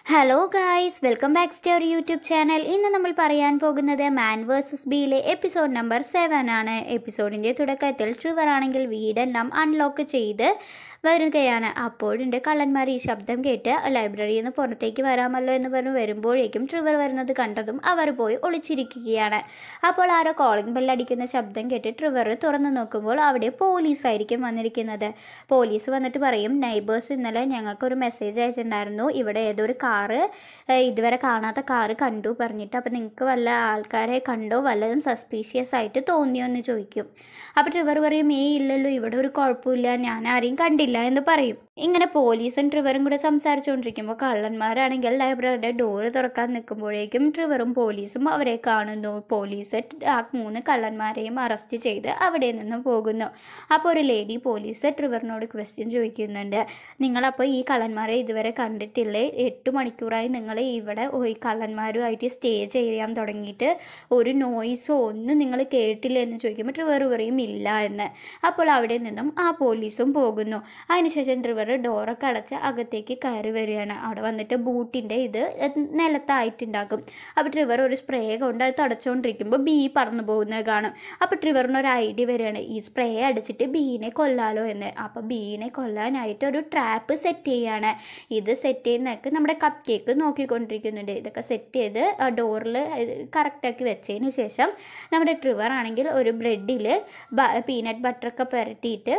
hello guys welcome back to our YouTube channel ഇന്ന് നമ്മൾ പറയാൻ പോകുന്നത് മാൻ വേഴ്സസ് ബിയിലെ എപ്പിസോഡ് നമ്പർ സെവൻ ആണ് എപ്പിസോഡിൻ്റെ തുടക്കത്തിൽ ട്രിവർ ആണെങ്കിൽ വീടെല്ലാം അൺലോക്ക് ചെയ്ത് വരികയാണ് അപ്പോഴുണ്ട് കള്ളന്മാർ ഈ ശബ്ദം കേട്ട് ലൈബ്രറിയിൽ നിന്ന് പുറത്തേക്ക് വരാമല്ലോ എന്ന് പറഞ്ഞ് വരുമ്പോഴേക്കും ട്രിവർ വരുന്നത് കണ്ടതും അവർ പോയി ഒളിച്ചിരിക്കുകയാണ് അപ്പോൾ ആരോ കോളിംഗ് ബെൽ അടിക്കുന്ന ശബ്ദം കേട്ട് ട്രിവർ തുറന്നു നോക്കുമ്പോൾ അവിടെ പോലീസായിരിക്കും വന്നിരിക്കുന്നത് പോലീസ് വന്നിട്ട് പറയും നൈബേഴ്സ് ഇന്നലെ ഞങ്ങൾക്കൊരു മെസ്സേജ് അയച്ചിട്ടുണ്ടായിരുന്നു ഇവിടെ ഏതൊരു കാറ് ഏഹ്, ഇതുവരെ കാണാത്ത കാറ് കണ്ടു പറഞ്ഞിട്ട് അപ്പോൾ നിങ്ങൾക്ക് വല്ല ആൾക്കാരെ കണ്ടോ വല്ലതും സസ്പീഷ്യസ് ആയിട്ട് തോന്നിയോ എന്ന് ചോദിക്കും അപ്പോൾ ട്രിവർ പറയും ഏ ഇല്ലല്ലോ ഇവിടെ ഒരു കുഴപ്പമില്ല ഞാൻ ആരെയും കണ്ടില്ല എന്ന് പറയും ഇങ്ങനെ പോലീസും ട്രിവറും കൂടെ സംസാരിച്ചുകൊണ്ടിരിക്കുമ്പോൾ കള്ളന്മാരാണെങ്കിൽ ലൈബ്രറിയുടെ ഡോറ് തുറക്കാൻ നിൽക്കുമ്പോഴേക്കും ട്രിവറും പോലീസും അവരെ കാണുന്നു പോലീസ് ആ മൂന്ന് കള്ളന്മാരെയും അറസ്റ്റ് ചെയ്ത് അവിടെ നിന്നും പോകുന്നു അപ്പോൾ ഒരു ലേഡി പോലീസ് ട്രിവറിനോട് ക്വസ്റ്റ്യൻ ചോദിക്കുന്നുണ്ട് നിങ്ങളപ്പോൾ ഈ കള്ളന്മാരെ ഇതുവരെ കണ്ടിട്ടില്ലേ എട്ട് മണിക്കൂറായി നിങ്ങൾ ഇവിടെ ഈ കള്ളന്മാരുമായിട്ട് സ്റ്റേ ചെയ്യാൻ തുടങ്ങിയിട്ട് ഒരു നോയ്സോ ഒന്നും നിങ്ങൾ കേട്ടില്ല എന്ന് ചോദിക്കുമ്പോൾ ട്രിവർ പറയും ഇല്ല എന്ന് അപ്പോൾ അവിടെ നിന്നും ആ പോലീസും പോകുന്നു അതിനുശേഷം ട്രിവർ ഡോറൊക്കെ അടച്ച് അകത്തേക്ക് കയറി വരികയാണ് അവിടെ വന്നിട്ട് ബൂട്ടിൻ്റെ ഇത് നിലത്തായിട്ടുണ്ടാകും അപ്പോൾ ട്രിവർ ഒരു സ്പ്രേ കൊണ്ട് അത് തടച്ചുകൊണ്ടിരിക്കുമ്പോൾ ബീ പറന്നു പോകുന്നത് കാണും അപ്പോൾ ട്രിവറിന് ഒരു ഐഡിയ വരികയാണ് ഈ സ്പ്രേ അടിച്ചിട്ട് ബീനെ കൊല്ലാലോ എന്ന് അപ്പോൾ ബീനെ കൊല്ലാനായിട്ട് ഒരു ട്രാപ്പ് സെറ്റ് ചെയ്യാണ് ഇത് സെറ്റ് ചെയ്യുന്നതൊക്കെ നമ്മുടെ കപ്പ് കേക്ക് നോക്കിക്കൊണ്ടിരിക്കുന്നുണ്ട് ഇതൊക്കെ സെറ്റ് ചെയ്ത് ഡോറിൽ കറക്റ്റാക്കി വെച്ചതിന് ശേഷം നമ്മുടെ ട്രിവർ ആണെങ്കിൽ ഒരു ബ്രെഡിൽ പീനട്ട് ബട്ടറൊക്കെ പുരട്ടിയിട്ട്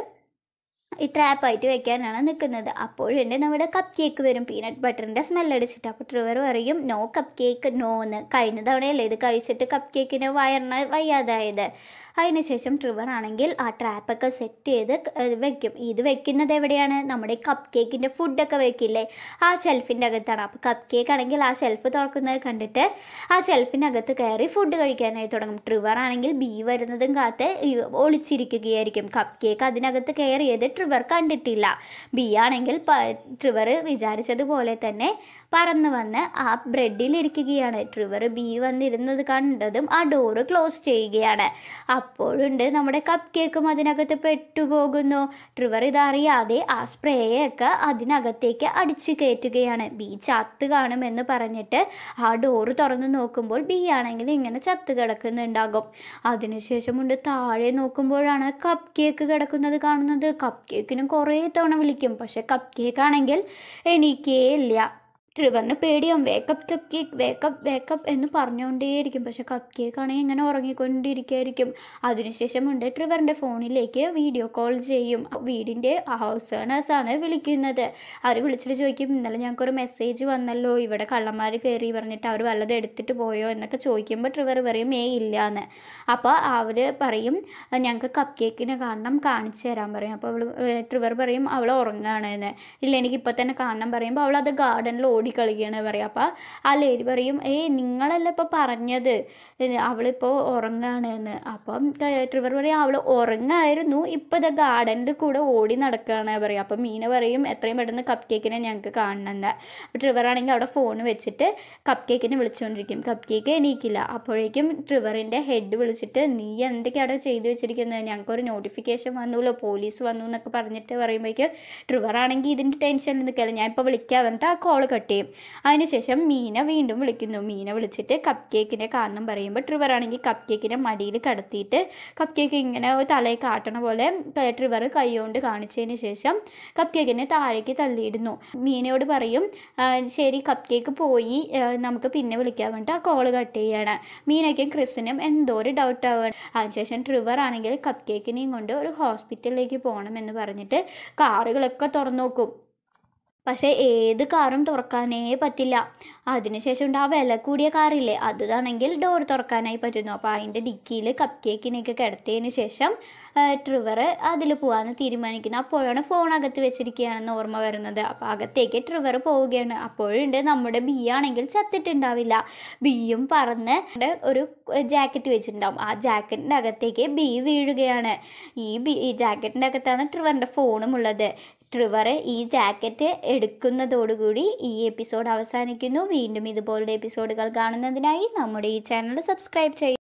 ഈ ട്രാപ്പായിട്ട് വെക്കാനാണ് നിൽക്കുന്നത് അപ്പോഴുണ്ട് നമ്മുടെ കപ്പ് കേക്ക് വരും പീനട്ട് ബട്ടറിൻ്റെ സ്മെൽ അടിച്ചിട്ട് അപ്പോൾ ട്രിവർ പറയും നോ കപ്പ് കേക്ക് നോ എന്ന് കഴിഞ്ഞ തവണയല്ലേ ഇത് കഴിച്ചിട്ട് കപ്പ് കേക്കിന് വയറിന് വയ്യാതായത് അതിനുശേഷം ട്രിവർ ആണെങ്കിൽ ആ ട്രാപ്പൊക്കെ സെറ്റ് ചെയ്ത് ക- വെക്കും ഇത് വെക്കുന്നത് എവിടെയാണ് നമ്മുടെ കപ്പ് കേക്കിൻ്റെ ഫുഡൊക്കെ വെക്കില്ലേ ആ ഷെൽഫിൻ്റെ അകത്താണ് അപ്പോൾ കപ്പ് കേക്ക് ആണെങ്കിൽ ആ ഷെൽഫ് തുറക്കുന്നത് കണ്ടിട്ട് ആ ഷെൽഫിനകത്ത് കയറി ഫുഡ് കഴിക്കാനായി തുടങ്ങും ട്രിവർ ആണെങ്കിൽ ബി വരുന്നതും കാത്ത് ഈ ഒളിച്ചിരിക്കുകയായിരിക്കും കപ്പ് കേക്ക് അതിനകത്ത് കയറിയത് ട്രിവർ കണ്ടിട്ടില്ല ബി ആണെങ്കിൽ പ- ട്രിവർ വിചാരിച്ചതുപോലെ തന്നെ പറന്നു വന്ന് ആ ബ്രെഡിൽ ഇരിക്കുകയാണ് ട്രിവർ ബി വന്നിരുന്നത് കണ്ടതും ആ ഡോറ് ക്ലോസ് ചെയ്യുകയാണ് അപ്പോഴുണ്ട് നമ്മുടെ കപ്പ് കേക്കും അതിനകത്ത് പെട്ടുപോകുന്നു ട്രിവർ ഇതറിയാതെ ആ സ്പ്രേയൊക്കെ അതിനകത്തേക്ക് അടിച്ചു കയറ്റുകയാണ് ബി ചത്ത് കാണുമെന്ന് പറഞ്ഞിട്ട് ആ ഡോറ് തുറന്ന് നോക്കുമ്പോൾ ബി ആണെങ്കിൽ ഇങ്ങനെ ചത്ത് കിടക്കുന്നുണ്ടാകും അതിനുശേഷമുണ്ട് താഴെ നോക്കുമ്പോഴാണ് കപ്പ് കേക്ക് കിടക്കുന്നത് കാണുന്നത് കപ്പ് കേക്കിനും കുറേ തവണ വിളിക്കും പക്ഷെ കപ്പ് കേക്ക് ആണെങ്കിൽ എണീക്കേ ഇല്ല ട്രിവറിന് പേടിയാവും wake up cupcake wake up wake up എന്ന് പറഞ്ഞുകൊണ്ടേയിരിക്കും പക്ഷെ കപ്പ് കേക്ക് ആണെങ്കിൽ ഇങ്ങനെ ഉറങ്ങിക്കൊണ്ടിരിക്കുകയായിരിക്കും അതിനുശേഷമുണ്ട് ട്രിവറിൻ്റെ ഫോണിലേക്ക് വീഡിയോ കോൾ ചെയ്യും വീടിൻ്റെ ഹൗസ് ഓണേഴ്സാണ് വിളിക്കുന്നത് അവർ വിളിച്ചിട്ട് ചോദിക്കും ഇന്നലെ ഞങ്ങൾക്കൊരു മെസ്സേജ് വന്നല്ലോ ഇവിടെ കള്ളന്മാർ കയറി പറഞ്ഞിട്ട് അവർ വല്ലതും എടുത്തിട്ട് പോയോ എന്നൊക്കെ ചോദിക്കുമ്പോൾ ട്രിവർ പറയും ഏ ഇല്ല എന്ന് അപ്പോൾ അവർ പറയും ഞങ്ങൾക്ക് കപ്പ് കേക്കിനെ കാണണം കാണിച്ചു തരാൻ പറയും അപ്പോൾ അവൾ ട്രിവർ പറയും അവൾ ഉറങ്ങുകയാണ് എന്ന് ഇല്ല എനിക്ക് ഇപ്പോൾ തന്നെ കാണണം പറയുമ്പോൾ അവൾ അത് ഗാർഡനിൽ ഓടിക്കളിക്കുകയാണ് പറയും അപ്പോൾ ആ ലേഡി പറയും ഏയ് നിങ്ങളല്ല ഇപ്പോൾ പറഞ്ഞത് ഇത് അവളിപ്പോൾ ഉറങ്ങുകയാണ് എന്ന് അപ്പം ട്രിവർ പറയും അവൾ ഉറങ്ങായിരുന്നു ഇപ്പോൾ ഇത് ഗാർഡനിൽ കൂടെ ഓടി നടക്കുകയാണ് പറയും അപ്പം മീന പറയും എത്രയും പെട്ടെന്ന് കപ്പ് കേക്കിനെ ഞങ്ങൾക്ക് കാണണമെന്ന് അപ്പോൾ ട്രിവർ ആണെങ്കിൽ അവിടെ ഫോൺ വെച്ചിട്ട് കപ്പ് കേക്കിനെ വിളിച്ചുകൊണ്ടിരിക്കും കപ്പ് കേക്ക് എണീക്കില്ല അപ്പോഴേക്കും ട്രിവറിൻ്റെ ഹെഡ് വിളിച്ചിട്ട് നീ എന്തൊക്കെയാണ് ചെയ്തു വെച്ചിരിക്കുന്നത് ഞങ്ങൾക്കൊരു നോട്ടിഫിക്കേഷൻ വന്നുല്ലോ പോലീസ് വന്നു എന്നൊക്കെ പറഞ്ഞിട്ട് പറയുമ്പോഴേക്കും ട്രിവർ ആണെങ്കിൽ ഇതിൻ്റെ ടെൻഷനിൽ നിൽക്കില്ല ഞാൻ ഇപ്പോൾ വിളിക്കാൻ പറഞ്ഞിട്ട് ആ കോൾ കട്ട് ചെയ്യും അതിനുശേഷം മീന വീണ്ടും വിളിക്കുന്നു മീന വിളിച്ചിട്ട് കപ്പ് കേക്കിനെ കാണണം പറയുമ്പോൾ ട്രിവർ ആണെങ്കിൽ കപ്പ് കേക്കിനെ മടിയിൽ കടത്തിയിട്ട് കപ്പ് കേക്ക് ഇങ്ങനെ ഒരു തലയിൽ കാട്ടണ പോലെ ക- ട്രിവർ കൈകൊണ്ട് കാണിച്ചതിന് ശേഷം കപ്പ് കേക്കിനെ താഴേക്ക് തള്ളിയിടുന്നു മീനയോട് പറയും "ആ, ശരി കപ്പ് കേക്ക് പോയി ആ, നമുക്ക് പിന്നെ വിളിക്കാൻ വേണ്ടിയിട്ട് ആ കോള് കട്ട് ചെയ്യാണ് മീനയ്ക്കും ക്രിസിനും എന്തോ ഒരു ഡൗട്ട് ആവുകയാണ് അതിനുശേഷം ട്രിവർ ആണെങ്കിൽ കപ്പ് കേക്കിനെയും കൊണ്ട് ഒരു ഹോസ്പിറ്റലിലേക്ക് പോകണമെന്ന് പറഞ്ഞിട്ട് കാറുകളൊക്കെ തുറന്നു നോക്കും പക്ഷേ ഏത് കാറും തുറക്കാനേ പറ്റില്ല അതിനുശേഷം ഉണ്ട് ആ വില കൂടിയ കാറില്ലേ അതാണെങ്കിൽ ഡോർ തുറക്കാനായി പറ്റുന്നു അപ്പോൾ അതിൻ്റെ ഡിക്കിയിൽ കപ്പ് കേക്കിനെയൊക്കെ കിടത്തിയതിന് ശേഷം ട്രിവർ അതിൽ പോകാമെന്ന് തീരുമാനിക്കുന്നു അപ്പോഴാണ് ഫോൺ അകത്ത് വെച്ചിരിക്കുകയാണെന്ന് ഓർമ്മ വരുന്നത് അപ്പോൾ അകത്തേക്ക് ട്രിവർ പോവുകയാണ് അപ്പോഴുണ്ട് നമ്മുടെ ബി ആണെങ്കിൽ ചത്തിട്ടുണ്ടാവില്ല ബിയും പറന്ന് ഒരു ജാക്കറ്റ് വെച്ചിട്ടുണ്ടാവും ആ ജാക്കറ്റിൻ്റെ അകത്തേക്ക് ബി വീഴുകയാണ് ഈ ബി ഈ ജാക്കറ്റിൻ്റെ അകത്താണ് ട്രിവറിൻ്റെ ഫോണും ഉള്ളത് ട്രിവർ ഈ ജാക്കറ്റ് എടുക്കുന്നതോടുകൂടി ഈ എപ്പിസോഡ് അവസാനിക്കുന്നു വീണ്ടും ഇതുപോലുള്ള എപ്പിസോഡുകൾ കാണുന്നതിനായി നമ്മുടെ ഈ ചാനൽ സബ്സ്ക്രൈബ് ചെയ്യും